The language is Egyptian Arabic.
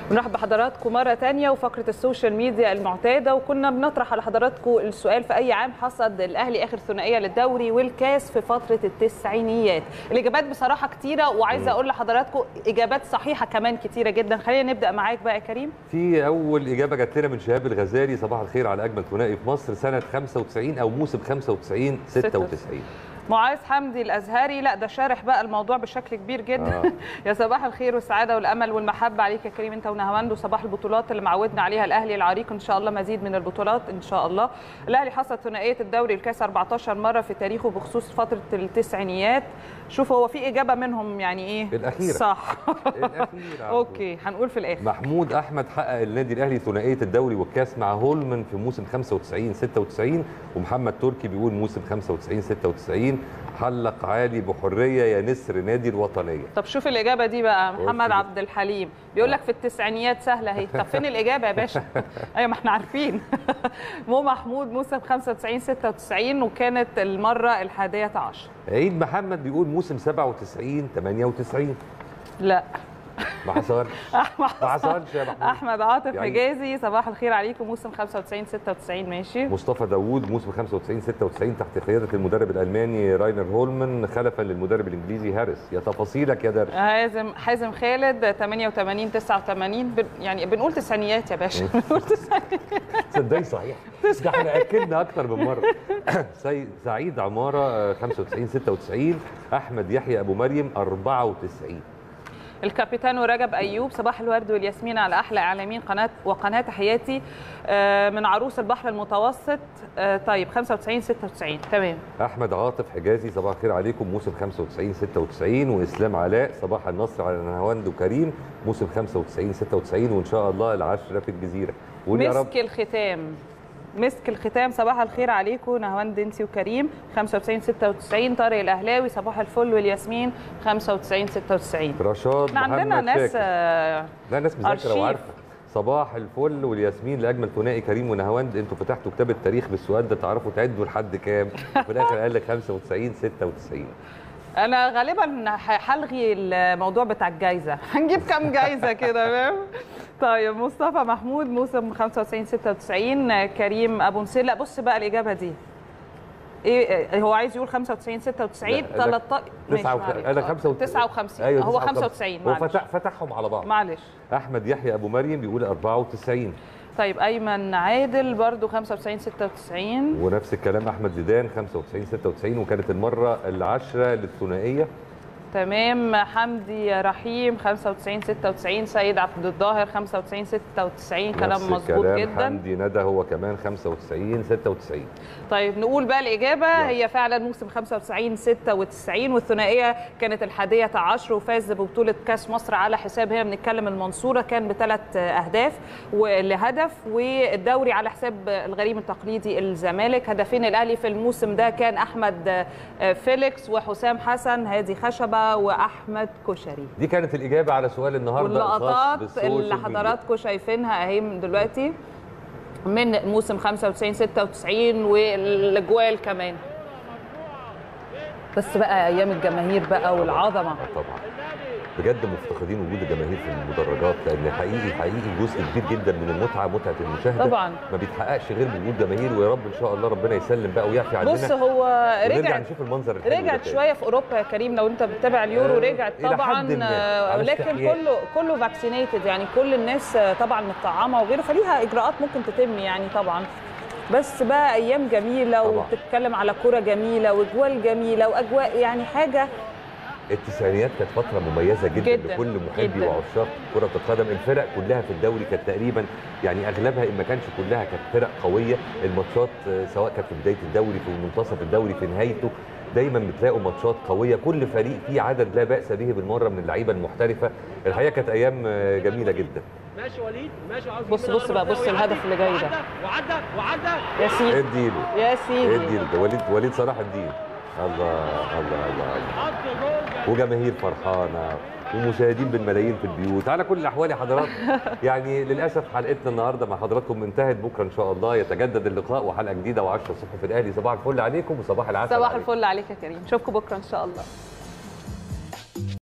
ونرحب بحضراتكم مرة تانية وفقرة السوشيال ميديا المعتادة وكنا بنطرح على حضراتكم السؤال في أي عام حصد الأهلي آخر ثنائية للدوري والكاس في فترة التسعينيات الإجابات بصراحة كتيرة وعايزة أقول لحضراتكم إجابات صحيحة كمان كتيرة جدا خلينا نبدأ معاك بقى يا كريم في اول اجابه جات لنا من شهاب الغزالي صباح الخير على اجمل ثنائي في مصر سنه 95 او موسم 95 96 معاذ حمدي الازهري لا ده شارح بقى الموضوع بشكل كبير جدا آه. يا صباح الخير والسعاده والامل والمحبه عليك يا كريم انت ونهاوند وصباح البطولات اللي معودنا عليها الاهلي العريق ان شاء الله مزيد من البطولات ان شاء الله الاهلي حصد ثنائيه الدوري الكاس 14 مره في تاريخه بخصوص فتره التسعينيات شوف هو في اجابه منهم يعني ايه الأخيرة. صح الأخيرة على طول. اوكي هنقول في الاخر محمود احمد حقق النادي الاهلي ثنائيه الدوري والكاس مع هولمان في موسم 95 96 ومحمد تركي بيقول موسم 95 96 حلق عالي بحريه يا نسر نادي الوطنيه طب شوف الاجابه دي بقى محمد كده. عبد الحليم بيقول لك في التسعينيات سهله اهي طب فين الاجابه يا باشا ايوه ما احنا عارفين مو محمود موسم 95 96 وكانت المره الحادية عشر عيد محمد بيقول موسم 97 98 لا ما حصلش احمد ما حصلش يا محمود احمد عاطف يعني- حجازي صباح الخير عليكم موسم 95 96 ماشي مصطفى داوود موسم 95 96 تحت قياده المدرب الالماني راينر هولمان خلفا للمدرب الانجليزي هاريس يا تفاصيلك يا درش حازم حازم خالد 88 89 بن يعني بنقول تسعينيات يا باشا بنقول تسعينيات تصدقي صحيح ده احنا اكدنا اكتر من مره سي- سعيد عماره آه، 95 96 احمد يحيى ابو مريم 94 الكابيتان رجب ايوب صباح الورد والياسمين على احلى اعلاميين قناه وقناه تحياتي آه، من عروس البحر المتوسط آه، طيب 95 96 تمام احمد عاطف حجازي صباح الخير عليكم موسم 95 96 واسلام علاء صباح النصر على نهاوند وكريم موسم 95 96 وان شاء الله العشره في الجزيره قول يا رب مسك الختام مسك الختام صباح الخير عليكم نهواند انسي وكريم 95 96 طارق الاهلاوي صباح الفل والياسمين 95 96 رشاد احنا عندنا محمد ناس شاكر. آه، لا ناس مذاكره أرشيف. وعارفه صباح الفل والياسمين لاجمل ثنائي كريم ونهاوند انتوا فتحتوا كتاب التاريخ بالسؤال ده تعرفوا تعدوا لحد كام وفي الاخر قال لك 95 96 انا غالبا ح- هلغي الموضوع بتاع الجايزه هنجيب كام جايزه كده فاهم طيب مصطفى محمود موسم 95 96 كريم ابو نصير لا بص بقى الاجابه دي ايه هو عايز يقول 95 96 لا، ده 13 ماشي، تسعة وخ- معلش. انا آه، 95 59 ايوه هو 95. 95 هو معلش فتح فتحهم على بعض معلش احمد يحيى ابو مريم بيقول 94 طيب ايمن عادل برضو 95 96 ونفس الكلام احمد زيدان 95 96 وكانت المره العاشره للثنائيه تمام حمدي رحيم 95 96 سيد عبد الظاهر 95 96 كلام نفس مظبوط الكلام جدا حمدي ندى هو كمان 95 96 طيب نقول بقى الإجابة يلا. هي فعلا موسم 95 96 والثنائية كانت الحادية عشر وفاز ببطولة كأس مصر على حساب هي بنتكلم المنصورة كان بثلاث أهداف ولهدف والدوري على حساب الغريم التقليدي الزمالك هدفين الأهلي في الموسم ده كان أحمد فيليكس وحسام حسن هادي خشبة وأحمد كشري دي كانت الاجابه على سؤال النهارده الخاص واللقطات بالسوشيال اللي ميديا. حضراتكم شايفينها اهي من دلوقتي من موسم 95 96 والاجوال كمان بس بقى ايام الجماهير بقى والعظمه آه طبعا بجد مفتقدين وجود الجماهير في المدرجات لان حقيقي حقيقي جزء كبير جدا من المتعه متعه المشاهده طبعا. ما بيتحققش غير بوجود جماهير ويا رب ان شاء الله ربنا يسلم بقى ويعفي عننا بص هو ونرجع رجع نشوف المنظر الحلو ده رجعت تاني. شويه في اوروبا يا كريم لو انت بتتابع اليورو آه، رجعت إلى طبعا حد ما، آه، على لكن استحياء. كله كله فاكسينيتد يعني كل الناس آه، طبعا متطعمه وغيره فليها اجراءات ممكن تتم يعني طبعا بس بقى ايام جميله طبعاً. وبتتكلم على كوره جميله واجوال جميله واجواء يعني حاجه التسعينيات كانت فترة مميزة جدا, جداً، لكل محبي جداً. وعشاق كرة القدم، الفرق كلها في الدوري كانت تقريبا يعني اغلبها ان ما كانش كلها كانت فرق قوية، الماتشات آه، سواء كانت في بداية الدوري في منتصف الدوري في نهايته دايما بتلاقوا ماتشات قوية، كل فريق فيه عدد لا بأس به بالمرة من اللعيبة المحترفة، الحقيقة كانت أيام آه، جميلة جدا. ماشي وليد ماشي عاوز بص- يجيب بص بقى، منها بص ويعدي، الهدف اللي جاي ده. وعدى وعدى وعدى يا سيدي اديله يا سيدي اديله ده وليد وليد صلاح الدين. الله الله الله الله. حط جول وجماهير فرحانه ومشاهدين بالملايين في البيوت على كل الاحوال يا حضرات يعني للاسف حلقتنا النهارده مع حضراتكم انتهت بكره ان شاء الله يتجدد اللقاء وحلقه جديده و10 الصبح في الاهلي صباح الفل عليكم وصباح العسل صباح عليكم. الفل عليك يا كريم نشوفكم بكره ان شاء الله